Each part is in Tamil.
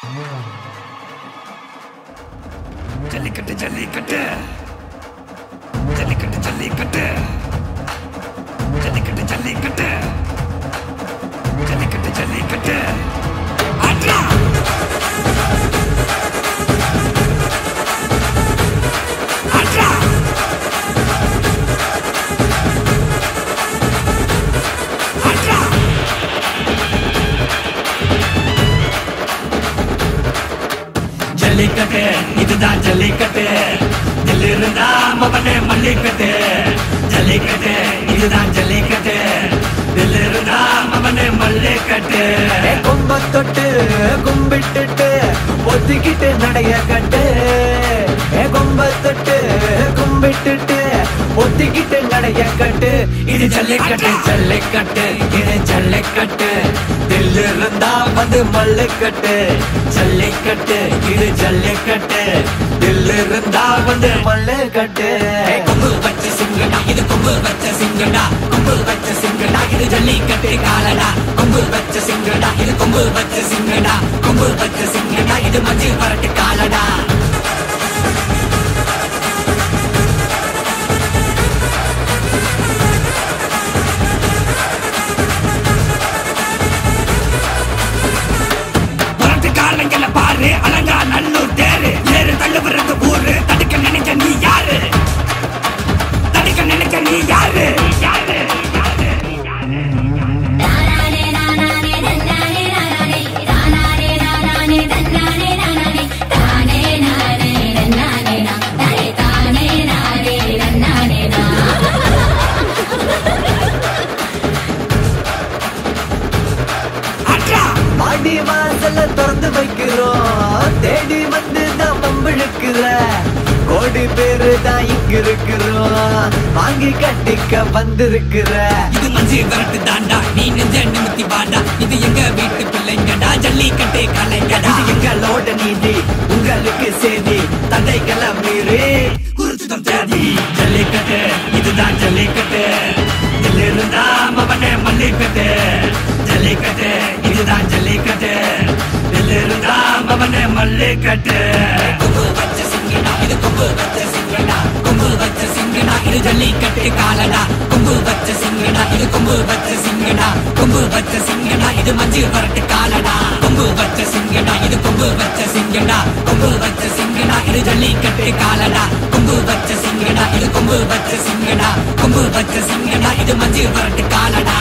ஜல்லிக்கட்டு ஜல்லிக்கட்டு ஜல்லிக்கட்டு ஜல்லிக்கட்டு ஜல்லிக்கட்டு ஜல்லிக்கட்டு ஜல்லிக்கட்டு ஜல்லிக்கட்டு ஆட்ரா ஆட்ரா ஆட்ரா ஜல்லிக்கட்டு இதுதான் ஜல்லிக்கட்டு தில் இருந்தா மவனே மல்லிக்கட்டு ஜல்லிக்கட்டு இதுதான் ஜல்லிக்கட்டு தில் இருந்தா மவனே மல்லிக்கட்டு ஏ கொம்ப தொட்டு கும்பிட்டுட்டு ஒத்திக்கிட்டு நடைய கட்டு ஏ கொம்ப தொட்டு கும்பிட்டுட்டு ஒத்திக்கிட்டு நடைய கட்டு இது ஜல்லிக்கட்டு ஜல்லிக்கட்டு இது ஜல்லிக்கட்டு தில் இருந்தா வந்து மல்லுக்கட்டு ஜல்லிக்கட்டு இது ஜல்லிக்கட்டு தில் இருந்தா வந்து மல்லுக்கட்டு ஏய், கொம்பு வச்ச சிங்கடா இது கொம்பு வச்ச சிங்கடா கொம்பு வச்ச சிங்கடா இது ஜல்லிக்கட்டு காலடா கொம்பு வச்ச சிங்கடா இது கொம்பு வச்ச சிங்கடா கொம்பு வச்ச சிங்கடா இது மஞ்சு பரட்டு காலடா பரட்டு காலங்கள பாரு அலங்கா நல்லூர் தேரு ஏறு தள்ளுவரது ஊரு தடுக்க நினைக்க நீ யாரு தடுக்க நினைக்க நீ யாரு யாரு யாரு தானானே நானானே தன்னானே நானானே தானானே நானானே தன்னானே நானானே தானே நானே தன்னானே நா தானே தானே நானே தன்னானே நா அட்ரா பாடி வாசல திறந்து வைக்கிறோம் தேடி வந்து தான் பம்பிழுக்கிற கோடி பேரு தான் இங்க இருக்கிறோம் வாங்கி கட்டிக்க வந்திருக்கிற இது மஞ்சு விரட்டு தாண்டா நீ நெஞ்ச நிமித்தி வாடா இது எங்க வீட்டு பிள்ளைங்கடா ஜல்லிக்கட்டு கலைங்கடா இது எங்களோட நீதி உங்களுக்கு செய்தி தடைகளை மீறி குறிச்சுதம் தேதி ஜல்லிக்கட்டு இதுதான் ஜல்லிக்கட்டு இதில் இருந்தா மவனே மல்லிக்கட்டு ஜல்லிக்கட்டு இதுதான் ஜல்லிக்கட்டு இதில் இருந்தா மவனே மல்லிக்கட்டு கொம்பு வச்ச சிங்கடா இது கொம்பு வச்ச சிங்கடா கொம்பு வச்ச சிங்கடா இது ஜல்லிக்கட்டு காலடா கொம்பு வச்ச சிங்கடா இது கொம்பு வச்ச சிங்கடா கொம்பு வச்ச சிங்கடா இது மஞ்சு வரட்டு காலடா கொம்பு வச்ச சிங்கடா இது கொம்பு வச்ச சிங்கடா கொம்பு வச்ச சிங்கடா இது ஜல்லிக்கட்டு காலடா கொம்பு வச்ச சிங்கடா இது கொம்பு வச்ச சிங்கடா கொம்பு வச்ச சிங்கடா இது மஞ்சு வரட்டு காலடா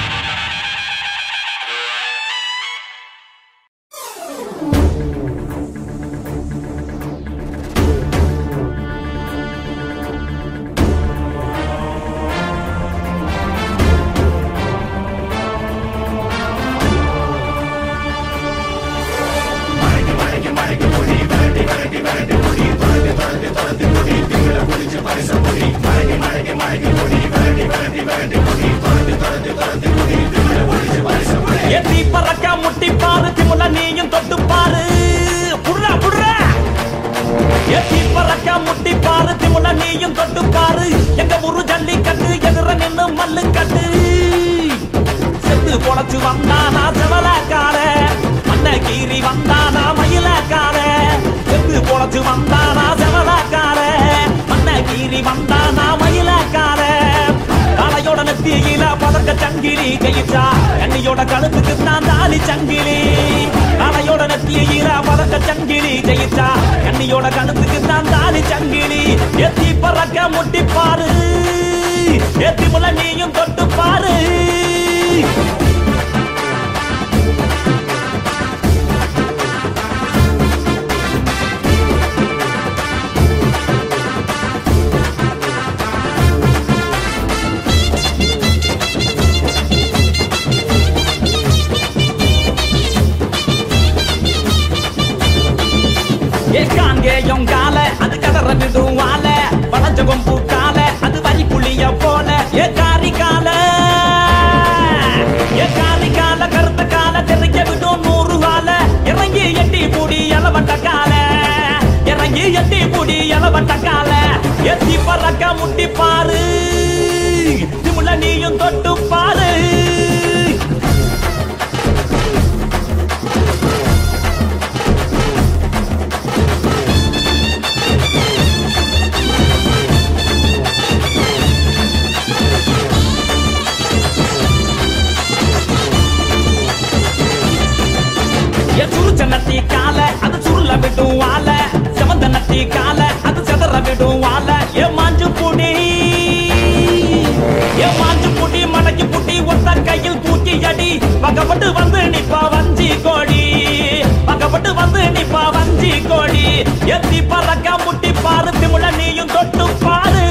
எத்தி பறக்க முட்டி பாரு திமுல நீயும் தொட்டு பாரு புடுறா புடுறா எத்தி பறக்க முட்டி பாரு திமுல நீயும் தொட்டு பாரு எங்க ஊரு ஜல்லிக்கட்டு எதிர நின்னு மல்லு கட்டு செத்து பொழைச்சு வந்தானா செவலக்கார மண்ண கீறி வந்தானா மயிலக்கார செத்து பொழைச்சு வந்தானா செவலக்கார மண்ண கீறி வந்தானா மயிலக்கார காளையோட நெத்தியில பதக்க சங்கிலி ஜெயிச்சா கண்ணியோட கழுத்துக்கு தான் தாலி சங்கிலி காளையோட நெத்தியில பதக்க சங்கிலி ஜெயிச்சா கண்ணியோட கழுத்துக்கு தான் தாலி சங்கிலி எத்தி பறக்க முட்டி பாரு எத்தி முள்ள நீயும் தொட்டு பாரு ஏகாங்கேயம் கால அது கதற விடுவால வளஞ்ச கொம்பு கால அது வரி புளிய போல ஏ காரி கால ஏ காரி கால கருத்த கால தெறிக்க விடும் நூறு வால இறங்கி எட்டி பூடி எலவட்ட கால இறங்கி எட்டி பூடி எலவட்ட கால எத்தி பறக்க முட்டி பாரு திமுல நீயும் தொட்டு பாரு என் சுருச்ச நத்தி கால அது சுருள விடும் வாழ செவந்த நத்தி கால அது செதற விடும் வாழ என் மாஞ்சு புடி என் மாஞ்சு புடி மடக்கி புடி ஒத்த கையில் தூக்கி அடி பக்கப்பட்டு வந்து நிப்பா வஞ்சி கோடி பக்கப்பட்டு வந்து நிப்பா வஞ்சி கோடி எத்தி பறக்க முட்டி பாரு திமுல நீயும் தொட்டு பாரு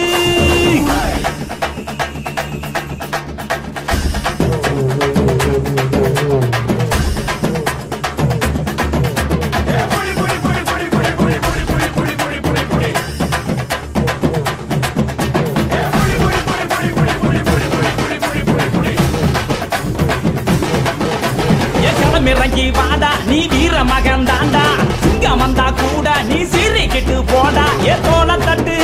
என் களமிறங்கி வாடா நீ வீர மகன் தாண்டா சிங்கம் வந்தா கூட நீ சீறிக்கிட்டு போடா ஏ தோல தட்டு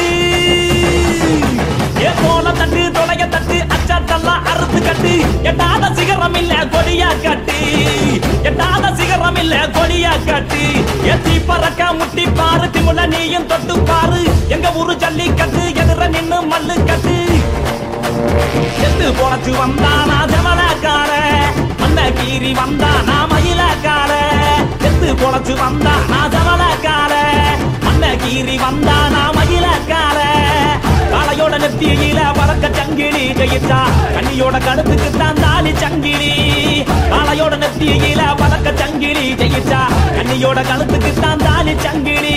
ஏ தோல தட்டு தொலைய தட்டு அச்சாத்தெல்லாம் அறுத்து கட்டு எட்டாத சிகரம் இல்ல கொடியா கட்டு எட்டாத சிகரம் இல்ல கொடியா கட்டு எத்தி பறக்க முட்டி பாரு திமுல நீயும் தொட்டு பாரு எங்க ஊரு ஜல்லி கட்டு எதிர நின்னு மல்லு கட்டு எத்து பொழைச்சு வந்தானா ஜமலக்கார மந்த கீரி வந்தானா மயிலக்கார எத்து பொழைச்சு வந்தானா ஜமலக்கார மந்த கீரி வந்தானா மயிலக்கார காளையோட நெத்தியில பறக்க சங்கிலி ஜெயிச்சா கண்ணியோட கழுத்துக்கு தான் தாலி சங்கிலி காளையோட நெத்தியில பறக்க சங்கிலி ஜெயிச்சா கண்ணியோட கழுத்துக்கு தான் தாலி சங்கிலி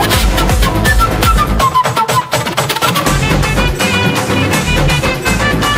ஆ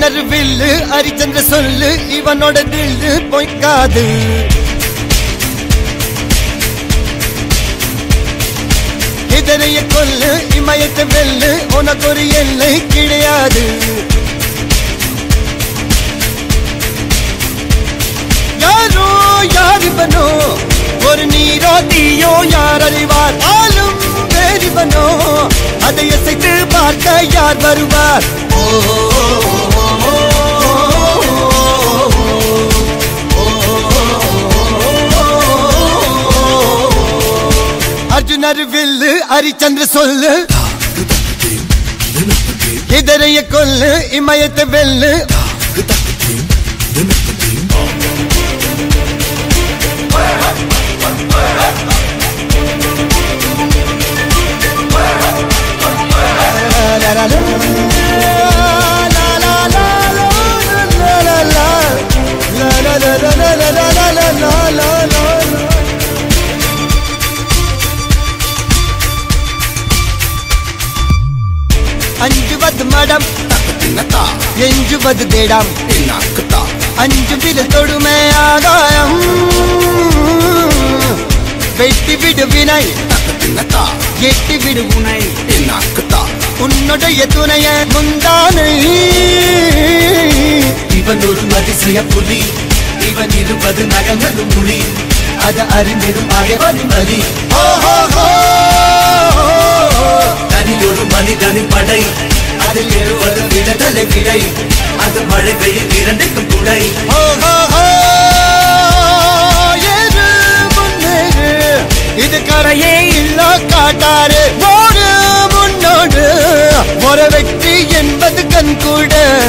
அர்ஜுனர் வில்லு ஹரிச்சந்திர சொல்லு இவனோட தில்லு பொய்க்காது இதனைய கொல்லு இமயத்தை வெல்லு உனக்கு ஒரு எல்லை கிடையாது யாரோ யார் இவனோ ஒரு நீரோ தீயோ யார் அறிவார் ஆளும் வேறிவனோ அதை அசைத்து பார்க்க யார் வருவார் ஓ அர்ஜுனர் வில்லு ஹரிச்சந்திர சொல்லு இதரைய கொல்லு இமயத்தை வெல்லு அஞ்சுவது மடம் எஞ்சுவது தேடம் அஞ்சு வித தொடுமை ஆகாயம் வெட்டி விடு வினை எட்டி விடு உனை உன்னுடைய துணைய முந்தானை இவன் ஒரு அதிசய புலி இவன் இருப்பது நகங்களும் புலி அது அறிந்திடும் அகைவன் வலி ஓஹோ தனி ஒரு மனிதனின் படை அதில் எழுவது விடுதலை விடை அது மழை பெய்யும் இரண்டுக்கும் துணை ஏறு முன்னேறு இது கரையே இல்ல காட்டாரு ஓடு முன்னோடு ஒரு வெற்றி என்பது கண் கூட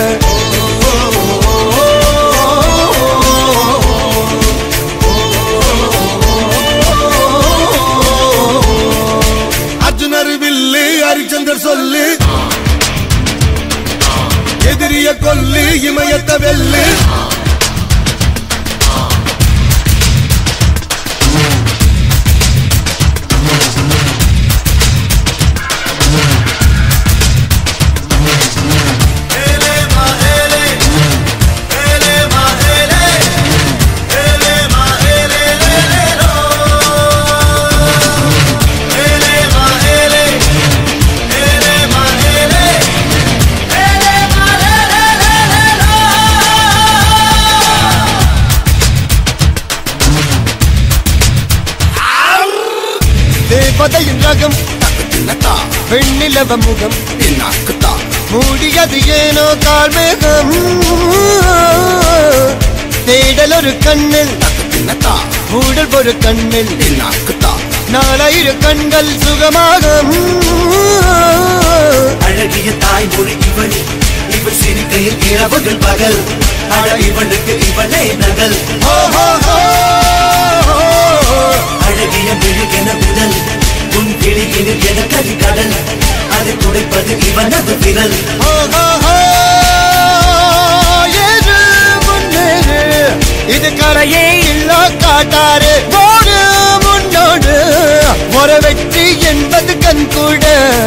அர்ஜுனர் வில்லு ஹரிச்சந்தர் சொல்லு எதிரிய கொல்லு இமயத்த வெல்லு தேவதையின் ரகம் வெண்ணிலவ முகம் மூடியது ஏனோ கால்மேகம் தேடல் ஒரு கண்ணில் மூடல் ஒரு கண்ணில் நாலாயிரம் கண்கள் சுகமாக அழகிய தாய்மொழி இவன் இவன் சிரிக்கையில் இரவுகள் பகல் அழ இவனுக்கு இவனே நகல் அழகிய மெழுகென முதல் உன் கிளியினில் என கரிகடல் அதை துடைப்பது இவனது விரல் ஏறு முன்னேறு இது கரையே இல்ல காட்டாரு ஓடு முன்னோடு ஒரு வெற்றி என்பது கண் கூட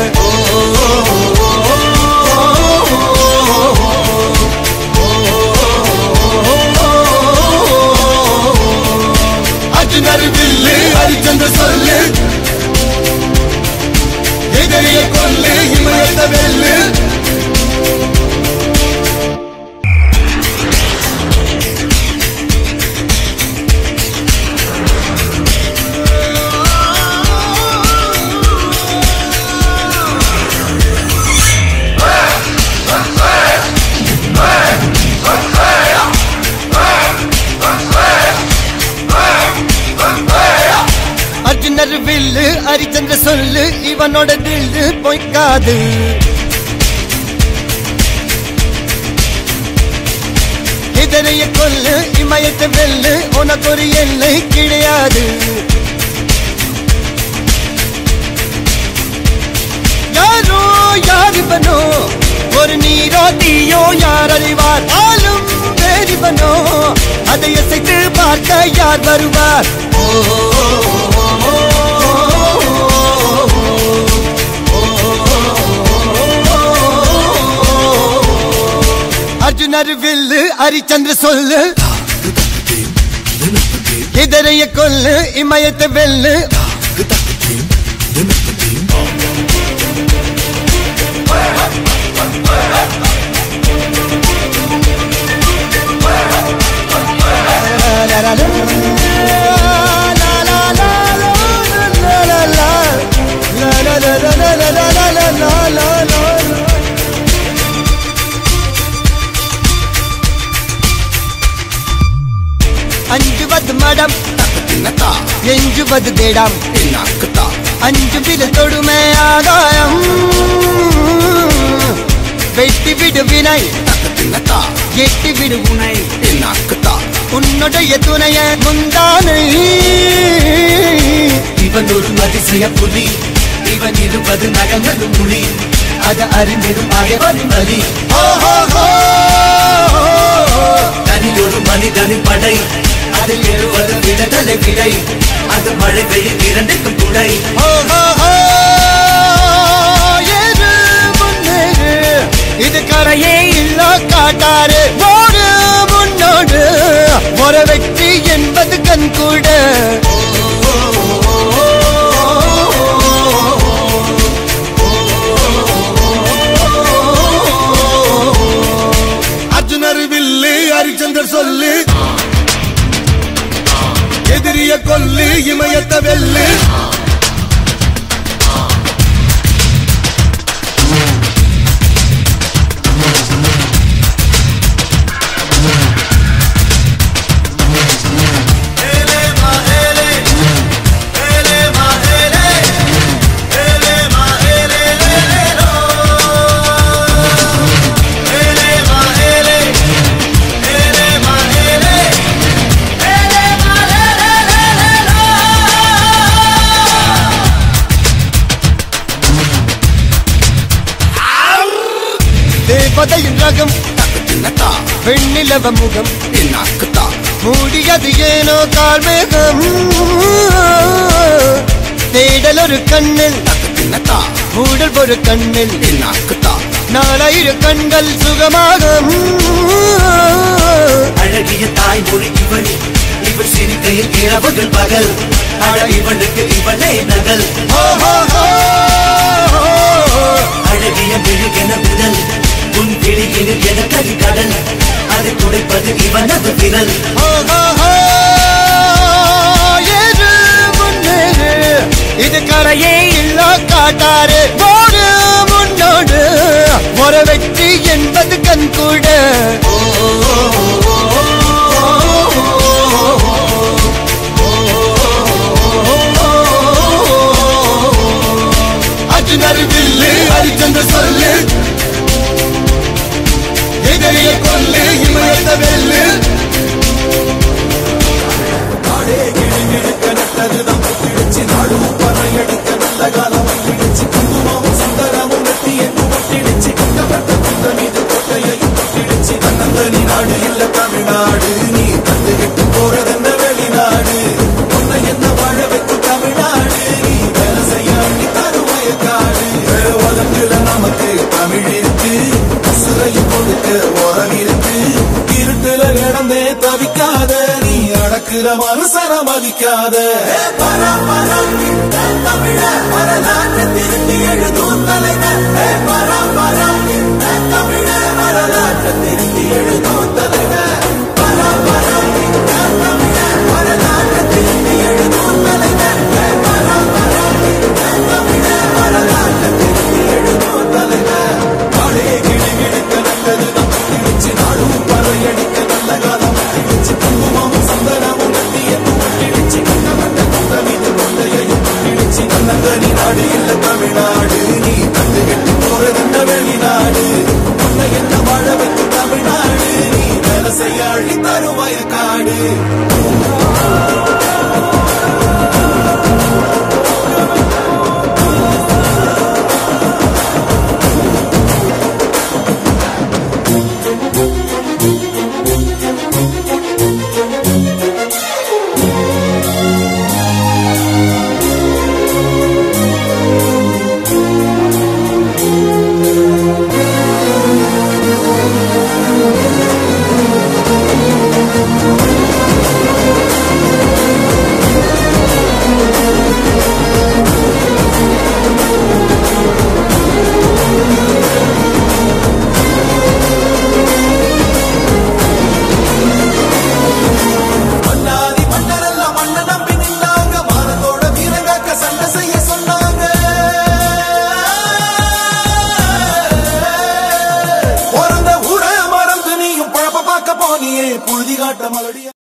அர்ஜுனர் வில்லு ஹரிச்சந்திர சொல்லு எதிரிய கொல்லு இமயத்த வெல்லு அர்ஜுனர் வில்லு ஹரிச்சந்திர சொல்லு இவனோட தில்லு பொய்க்காது இதனைய கொல்லு இமயத்தை வெல்லு உனக்கு ஒரு எல்லை கிடையாது யாரோ யார் இவனோ ஒரு நீரோ தீயோ யார் அறிவார் ஆளும் வேறிவனோ அதை அசைத்து பார்க்க யார் வருவார் அர்ஜுனர் வில்லு ஹரிச்சந்திர சொல்லு எதிரைய கொல்லு இமயத்தை வெல்லு அஞ்சுவது மடம் எஞ்சுவது தேடம் அஞ்சு வித தொடுமை ஆதாயம் வெட்டி விடு வினை எட்டி விடு உனை உன்னுடைய துணைய முந்தானை இவன் ஒரு அதிசய புலி இவன் இருபது நகங்களும் புலி அது அறிந்திடும் அயவனின் வலி தனி ஒரு மனிதனின் படை அதில் எழுவது விடுதலை விடை அது மழை வெயில் இரண்டுக்கும் துணை ஏறு முன்னேறு. இது கரையே இல்ல காட்டாரு ஓடு முன்னோடு ஒரு வெற்றி என்பது கண் கூட அர்ஜுனர் வில்லு ஹரிச்சந்தர் சொல்லு எதிரிய கொல்லு இமயத்த வெல்லு தேவதையின் ரகம் வெண்ணிலவ முகம் மூடியது ஏனோ கார்மேகம் தேடல் ஒரு கண்ணில் மூடல் ஒரு கண்ணில் நாலாயிர கண்கள் சுகமாக அழகிய தாய்மொழி இவள் இவள் சிரிக்கையில் இரவுகள் பகல் அழ இவளுக்கு இவளே நகல் அழகிய மெழுகென உடல் உன் கிளியினில் என கரி கடல் அதை துடைப்பது இவனது விரல் ஏறு முன்னேறு. இது கரையே இல்ல காட்டாரு ஓடு முன்னோடு ஒரு வெற்றி என்பது கண் கூட அர்ஜுனர் வில்லு ஹரிச்சந்தர் சொல்லு எதிரிய கொல்லு இமயத்த வெல்லு இருட்டுல கிடந்தே தவிக்காத நீ அடக்குற மனுஷன மதிக்காத பரம் பரம் தமிழ வரலாற்று திருத்தி எழுதும் தலைவர் பரம் பரம் தமிழ வரலாற்று திருத்தி எழுதும் தலைவர் பரம் பரம் தமிழ வரலாற்று திருத்தி எழுதும் தலைவர் பரம் பரம் தமிழ வரலாற்று திருத்தி எழுதும் தலைவர் நாடே கிளி கிழிக்க நல்லது நமக்கு வச்சு நாடும் பறையடிக்க நல்ல காலம் வச்சு குங்குமமும் சந்தனமும் நட்டியமும் ஒட்டிடுச்சு கண்ணமட்ட குந்தமிது கொண்டையையும் கொட்டிடுச்சு கண்ணங்கனி நாடு இல்ல தமிழ்நாடு நீ கண்டு கெட்டு போறது இந்த வெளிநாடு உன்னை என்ன வாழ வைக்கும் தமிழ்நாடு நீ வேலை செய்ய அழி தரும் வயக்காடு